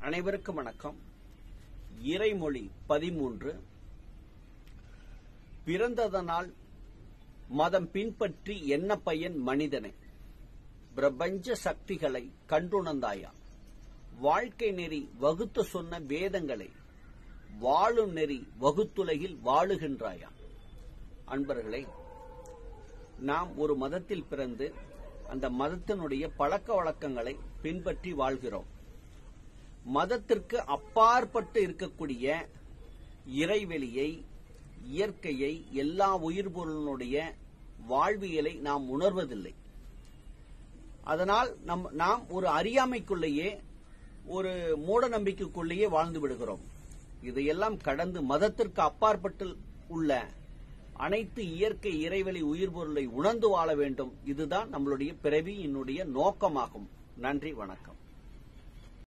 அனைவருக்கும் வணக்கம் இறைமொழி பதிமூன்று பிறந்ததனால் மதம் பின்பற்றி என்ன பயன் மனிதனே பிரபஞ்ச சக்திகளை கண்டுணர்ந்தாயா வாழ்க்கை நெறி வகுத்து சொன்ன வேதங்களை வாழும் நெறி வகுத்துலகில் வாழுகின்றாயா அன்பர்களே நாம் ஒரு மதத்தில் பிறந்து அந்த மதத்தினுடைய பழக்க வழக்கங்களை பின்பற்றி வாழ்கிறோம் மதத்திற்கு அப்பாற்பட்டு இருக்கக்கூடிய இறைவெளியை இயற்கையை எல்லா உயிர்பொருளினுடைய வாழ்வியலை நாம் உணர்வதில்லை அதனால் நம் நாம் ஒரு அறியாமைக்குள்ளேயே ஒரு மூட நம்பிக்கைக்குள்ளேயே வாழ்ந்து விடுகிறோம் இதையெல்லாம் கடந்து மதத்திற்கு அப்பாற்பட்டு உள்ள அனைத்து இயற்கை இறைவெளி உயிர்பொருளை உணர்ந்து வாழ வேண்டும் இதுதான் நம்மளுடைய பிறவியினுடைய நோக்கமாகும் நன்றி வணக்கம்